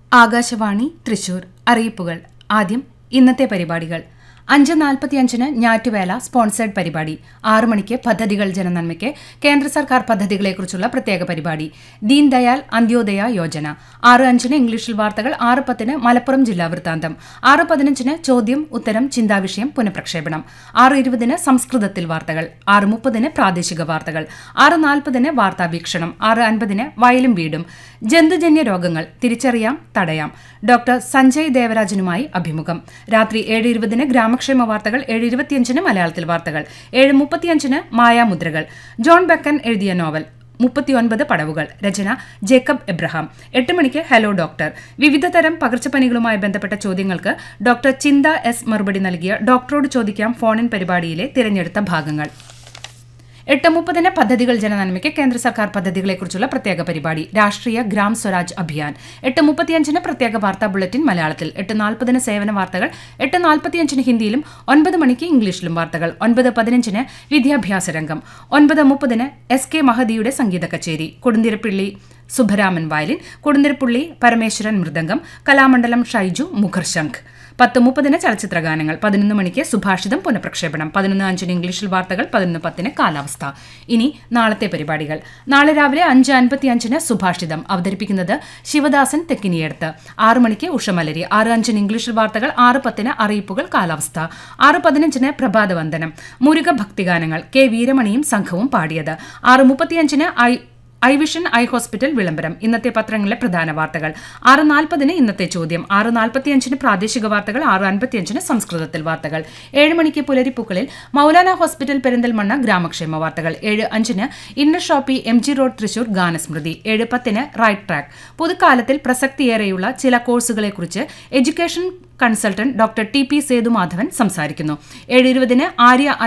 ആകാശവാണി തൃശൂർ അറിയിപ്പുകൾ ആദ്യം ഇന്നത്തെ പരിപാടികൾ അഞ്ച് നാൽപ്പത്തിയഞ്ചിന് ഞാറ്റുവേല സ്പോൺസേഡ് പരിപാടി ആറു മണിക്ക് പദ്ധതികൾ ജനനന്മയ്ക്ക് കേന്ദ്ര സർക്കാർ പദ്ധതികളെക്കുറിച്ചുള്ള പ്രത്യേക പരിപാടി ദീൻ ദയാൽ അന്ത്യോദയ യോജന ആറ് അഞ്ചിന് ഇംഗ്ലീഷിൽ വാർത്തകൾ ആറ് പത്തിന് മലപ്പുറം ജില്ലാ വൃത്താന്തം ആറ് പതിനഞ്ചിന് ചോദ്യം ഉത്തരം ചിന്താവിഷയം പുനഃപ്രക്ഷേപണം ആറ് ഇരുപതിന് സംസ്കൃതത്തിൽ വാർത്തകൾ ആറ് മുപ്പതിന് പ്രാദേശിക വാർത്തകൾ ആറ് നാൽപ്പതിന് വാർത്താ വീക്ഷണം ആറ് അൻപതിന് വയലും വീടും ജന്തുജന്യ രോഗങ്ങൾ തിരിച്ചറിയാം തടയാം ഡോക്ടർ സഞ്ജയ് ദേവരാജനുമായി അഭിമുഖം രാത്രി ഏഴ് ഇരുപതിന് ഗ്രാമക്ഷേമ വാർത്തകൾ ഏഴ് ഇരുപത്തിയഞ്ചിന് മലയാളത്തിൽ വാർത്തകൾ ഏഴ് മുപ്പത്തിയഞ്ചിന് മായാമുദ്രകൾ ജോൺ ബക്കൻ എഴുതിയ നോവൽ മുപ്പത്തിയൊൻപത് പടവുകൾ രചന ജേക്കബ് എബ്രഹാം എട്ട് മണിക്ക് ഹലോ ഡോക്ടർ വിവിധ തരം പകർച്ചപ്പനികളുമായി ബന്ധപ്പെട്ട ചോദ്യങ്ങൾക്ക് ഡോക്ടർ ചിന്ത എസ് മറുപടി നൽകിയ ഡോക്ടറോട് ചോദിക്കാം ഫോണിൻ പരിപാടിയിലെ തിരഞ്ഞെടുത്ത ഭാഗങ്ങൾ എട്ട് മുപ്പതിന് പദ്ധതികൾ ജനനന്മയ്ക്ക് കേന്ദ്ര സർക്കാർ പദ്ധതികളെക്കുറിച്ചുള്ള പ്രത്യേക പരിപാടി രാഷ്ട്രീയ ഗ്രാം സ്വരാജ് അഭിയാൻ എട്ട് മുപ്പത്തിയഞ്ചിന് പ്രത്യേക വാർത്താ ബുള്ളറ്റിൻ മലയാളത്തിൽ എട്ട് നാൽപ്പതിന് സേവന വാർത്തകൾ എട്ട് നാൽപ്പത്തിയഞ്ചിന് ഹിന്ദിയിലും ഒൻപത് മണിക്ക് ഇംഗ്ലീഷിലും വാർത്തകൾ ഒൻപത് പതിനഞ്ചിന് വിദ്യാഭ്യാസ രംഗം ഒൻപത് മുപ്പതിന് എസ് കെ മഹദിയുടെ സംഗീത കച്ചേരി കൊടുന്തിരപ്പിള്ളി സുഭരാമൻ വയലിൻ കൊടുന്തിരപ്പുള്ളി പരമേശ്വരൻ മൃദംഗം കലാമണ്ഡലം ഷൈജു മുഖർശംഖ് പത്ത് മുപ്പതിന് ചലച്ചിത്ര ഗാനങ്ങൾ പതിനൊന്ന് മണിക്ക് സുഭാഷിതം പുനഃപ്രക്ഷേപണം പതിനൊന്ന് അഞ്ചിന് ഇംഗ്ലീഷിൽ വാർത്തകൾ പതിനൊന്ന് പത്തിന് കാലാവസ്ഥ ഇനി നാളത്തെ പരിപാടികൾ നാളെ രാവിലെ അഞ്ച് അൻപത്തി അഞ്ചിന് സുഭാഷിതം അവതരിപ്പിക്കുന്നത് ശിവദാസൻ തെക്കിനിയടുത്ത് ആറ് മണിക്ക് ഉഷമലരി ആറ് അഞ്ചിന് ഇംഗ്ലീഷിൽ വാർത്തകൾ ആറ് പത്തിന് അറിയിപ്പുകൾ കാലാവസ്ഥ ആറ് പതിനഞ്ചിന് പ്രഭാതവന്ദനം മുരുക ഭക്തിഗാനങ്ങൾ കെ വീരമണിയും സംഘവും പാടിയത് ആറ് മുപ്പത്തിയഞ്ചിന് I I vision eye hospital വിളംബരം ഇന്നത്തെ പത്രങ്ങളിലെ പ്രധാന വാർത്തകൾ ആറ് നാൽപ്പതിന് ഇന്നത്തെ ചോദ്യം ആറ് നാൽപ്പത്തിയഞ്ചിന് പ്രാദേശിക വാർത്തകൾ ആറ് അൻപത്തിയഞ്ചിന് സംസ്കൃതത്തിൽ വാർത്തകൾ ഏഴ് മണിക്ക് പുലരിപ്പൂക്കളിൽ മൗലാന ഹോസ്പിറ്റൽ പെരിന്തൽമണ്ണ ഗ്രാമക്ഷേമ വാർത്തകൾ ഏഴ് അഞ്ചിന് inner shoppe M G road Thrissur ഗാനസ്മൃതി ഏഴ് പത്തിന് റൈറ്റ് ട്രാക്ക് പുതുക്കാലത്തിൽ പ്രസക്തിയേറെയുള്ള ചില കോഴ്സുകളെക്കുറിച്ച് education consultant doctor T P Sethumadhavan സംസാരിക്കുന്നു ഏഴ് ഇരുപതിന് ആര്യ